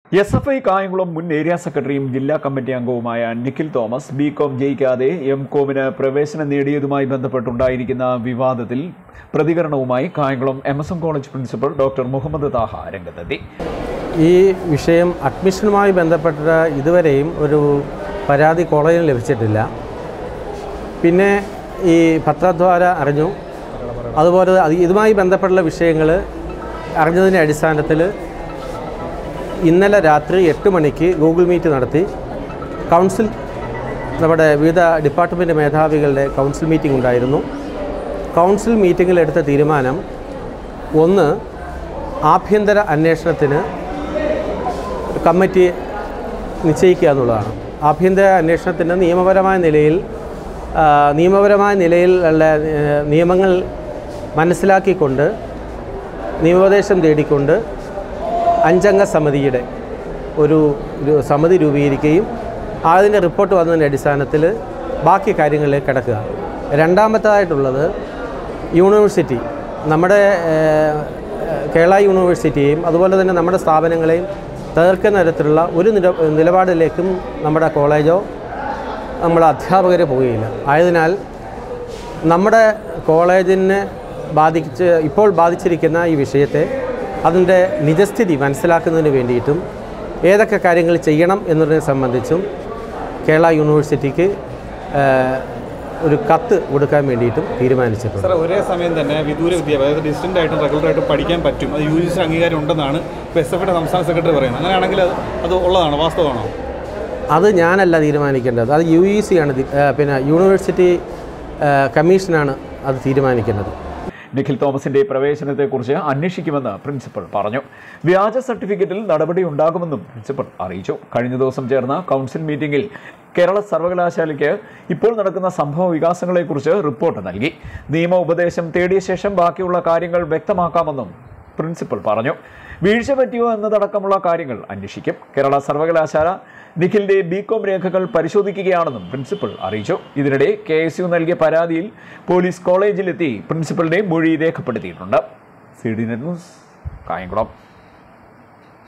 S F I Kayamkulam മുൻ area സെക്രട്ടറിയും ജില്ലാ കമ്മിറ്റി അംഗവുമായ നിഖിൽ തോമസ് ബി കോം ജയിക്കാതെ എം കോമിന് പ്രവേശനം നേടിയതുമായി ബന്ധപ്പെട്ടുണ്ടായിരിക്കുന്ന വിവാദത്തിൽ പ്രതികരണവുമായി Kayamkulam M S M college principal doctor Muhammad Taha രംഗത്തെത്തി ഈ വിഷയം അഡ്മിഷനുമായി ബന്ധപ്പെട്ട ഇതുവരെയും ഒരു പരാതി കോളേജിന് ലഭിച്ചിട്ടില്ല പിന്നെ ഈ പത്രദ്വാര അറിഞ്ഞു അതുപോലെ അത് ഇതുമായി ബന്ധപ്പെട്ടുള്ള വിഷയങ്ങൾ അറിഞ്ഞതിൻ്റെ അടിസ്ഥാനത്തിൽ ഇന്നലെ രാത്രി എട്ട് മണിക്ക് ഗൂഗിൾ മീറ്റ് നടത്തി കൗൺസിൽ നമ്മുടെ വിവിധ ഡിപ്പാർട്ട്മെൻറ്റ് മേധാവികളുടെ കൗൺസിൽ മീറ്റിംഗ് ഉണ്ടായിരുന്നു കൗൺസിൽ മീറ്റിങ്ങിൽ എടുത്ത തീരുമാനം ഒന്ന് ആഭ്യന്തര അന്വേഷണത്തിന് ഒരു കമ്മിറ്റി നിശ്ചയിക്കുക എന്നുള്ളതാണ് ആഭ്യന്തര അന്വേഷണത്തിന് നിയമപരമായ നിലയിൽ ആ, നിയമപരമായ നിലയിൽ ഉള്ള ഏ, നിയമങ്ങൾ മനസ്സിലാക്കിക്കൊണ്ട് നിയമോപദേശം തേടിക്കൊണ്ട് അഞ്ചംഗ സമിതിയുടെ ഒരു ഒരു സമിതി രൂപീകരിക്കുകയും അതിൻ്റെ റിപ്പോർട്ട് വന്നതിൻ്റെ അടിസ്ഥാനത്തിൽ ബാക്കി കാര്യങ്ങളിലേക്ക് കിടക്കുക രണ്ടാമത്തേതായിട്ടുള്ളത് യൂണിവേഴ്സിറ്റി നമ്മുടെ ഏഹ്, കേരള യൂണിവേഴ്സിറ്റിയെയും അതുപോലെ തന്നെ നമ്മുടെ സ്ഥാപനങ്ങളെയും തകർക്കുന്ന തരത്തിലുള്ള ഒരു നില നിലപാടിലേക്കും നമ്മുടെ കോളേജോ നമ്മുടെ അധ്യാപകരെ പോവുകയില്ല ആയതിനാൽ നമ്മുടെ കോളേജിനെ ബാധിച്ച് ഇപ്പോൾ ബാധിച്ചിരിക്കുന്ന ഈ വിഷയത്തെ അതിൻ്റെ നിജസ്ഥിതി മനസ്സിലാക്കുന്നതിന് വേണ്ടിയിട്ടും ഏതൊക്കെ കാര്യങ്ങൾ ചെയ്യണം എന്നതിനെ സംബന്ധിച്ചും കേരള യൂണിവേഴ്സിറ്റിക്ക് ഏഹ്, ഒരു കത്ത് കൊടുക്കാൻ വേണ്ടിയിട്ടും തീരുമാനിച്ചിട്ടുണ്ട് സാർ ഒരേ സമയം തന്നെ വിദൂര വിദ്യാഭ്യാസം അതായത് ഡിസ്റ്റൻ്റ് ആയിട്ടും റെഗുലർ ആയിട്ടും പഠിക്കാൻ പറ്റും അത് യു ജി സി അംഗീകാരം ഉണ്ടെന്നാണ് ഇപ്പോൾ എസ് എഫിയുടെ സംസ്ഥാന സെക്രട്ടറി പറയുന്നത് അങ്ങനെയാണെങ്കിൽ അത് അത് ഉള്ളതാണോ വാസ്തവമാണോ അത് ഞാനല്ല തീരുമാനിക്കേണ്ടത് അത് യു ഇ സി ആണ് തീ- ഏഹ്, പിന്നെ യൂണിവേഴ്സിറ്റി ഏഹ്, കമ്മീഷനാണ് അത് തീരുമാനിക്കേണ്ടത് നിഖിൽ തോമസിന്റെ പ്രവേശനത്തെക്കുറിച്ച് അന്വേഷിക്കുമെന്ന് പ്രിൻസിപ്പൽ പറഞ്ഞു വ്യാജ സർട്ടിഫിക്കറ്റിൽ നടപടി ഉണ്ടാകുമെന്നും പ്രിൻസിപ്പൽ അറിയിച്ചു കഴിഞ്ഞ ദിവസം ചേർന്ന കൗൺസിൽ മീറ്റിംഗിൽ കേരള സർവകലാശാലയ്ക്ക് ഇപ്പോൾ നടക്കുന്ന സംഭവ വികാസങ്ങളെക്കുറിച്ച് റിപ്പോർട്ട് നൽകി നിയമ ഉപദേശം തേടിയ ശേഷം ബാക്കിയുള്ള കാര്യങ്ങൾ വ്യക്തമാക്കാമെന്നും പ്രിൻസിപ്പൽ പറഞ്ഞു വീഴ്ച പറ്റിയോ എന്നതടക്കമുള്ള കാര്യങ്ങൾ അന്വേഷിക്കും കേരള സർവകലാശാല നിഖിലിന്റെ ബികോം രേഖകൾ പരിശോധിക്കുകയാണെന്നും പ്രിൻസിപ്പൽ അറിയിച്ചു ഇതിനിടെ കെ എസ് യു നൽകിയ പരാതിയിൽ പോലീസ് കോളേജിലെത്തി പ്രിൻസിപ്പലിന്റെ മൊഴി രേഖപ്പെടുത്തിയിട്ടുണ്ട് C D net news Kayamkulam